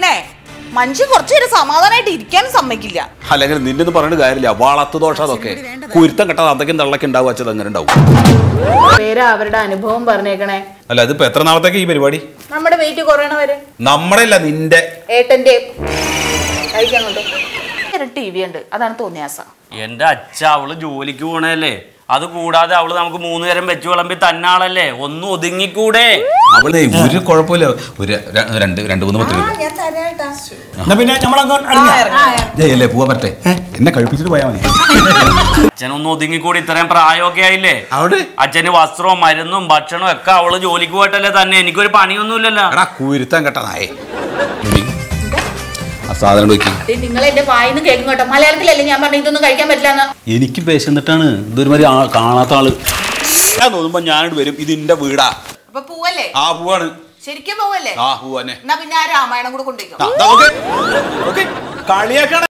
ചെയ്യണേ മനുഷ്യൻ കുറച്ചു നേരം സമാധാനമായിട്ട് ഇരിക്കാനും സമ്മതിക്കില്ല അല്ലെങ്കിൽ നിന്റെ ഒന്നും പറഞ്ഞിട്ട് കാര്യമില്ല വളർത്തു ദോഷം അതൊക്കെ കുരുത്തം കെട്ടാതെ അതൊക്കെ തള്ളക്ക് ഉണ്ടാവുക വെച്ചത് അങ്ങനെ ഉണ്ടാവും പേര് അവരുടെ അനുഭവം പറഞ്ഞേക്കണേ അല്ല അതിപ്പോ എത്ര നാളത്തേക്ക് ഈ പരിപാടി നമ്മുടെ വെയിറ്റ് കുറയണവരെ നമ്മുടെ അല്ല നിന്റെ ഏട്ടന്റെ കഴിക്കാൻ കൊണ്ടു ടി വി ഉണ്ട് അതാണ് തോന്നിയാസ എന്റെ അച്ഛ അവള് ജോലിക്ക് പോണല്ലേ അത് കൂടാതെ അവള് നമുക്ക് മൂന്ന് നേരം വെച്ച് വിളമ്പി തന്നാളല്ലേ ഒന്ന് ഒതുങ്ങിക്കൂടെ അവളെ ഒരു കുഴപ്പമില്ല ഒരു ര- രണ്ട് രണ്ട് മൂന്ന് പത്ത് രൂപ എന്നാ പിന്നെ നമ്മളങ്ങോട്ട് ജയല്ലേ പോവാ പറ്റേ എന്നെ കഴിപ്പിച്ചിട്ട് പോയാ മതി അച്ഛനൊന്ന് ഒതുങ്ങിക്കൂടി ഇത്രയും പ്രായമൊക്കെ ആയില്ലേ അവിടെ അച്ഛന് വസ്ത്രവും മരുന്നും ഭക്ഷണവും ഒക്കെ അവള് ജോലിക്ക് പോയിട്ടല്ലേ തന്നെ എനിക്കൊരു പണിയൊന്നുമില്ലല്ലോ എടാ കുരുത്തം കെട്ടതായേ ആ സാധനം വെക്കി നിങ്ങൾ എന്റെ വായിന്ന് കേൾക്കും കേട്ടോ മലയാളത്തിലല്ലേ ഞാൻ പറഞ്ഞു ഇതൊന്നും കഴിക്കാൻ പറ്റില്ല എനിക്ക് വിശന്നിട്ടാണ് ഇതൊരുമാതിരി ആ- കാണാത്ത ആള് ഞാൻ തോന്നുമ്പോ ഞാനിവിടെ വരും ഇതിന്റെ വീടാ അപ്പൊ പോവല്ലേ ആ പൂവാണ് ശരിക്കും പോവല്ലേ ആ പൂവന്നെ എന്നാ പിന്നെ ആ രാമായണം കൂടെ കൊണ്ടുപോയിക്കോ കളിയാക്കാണ്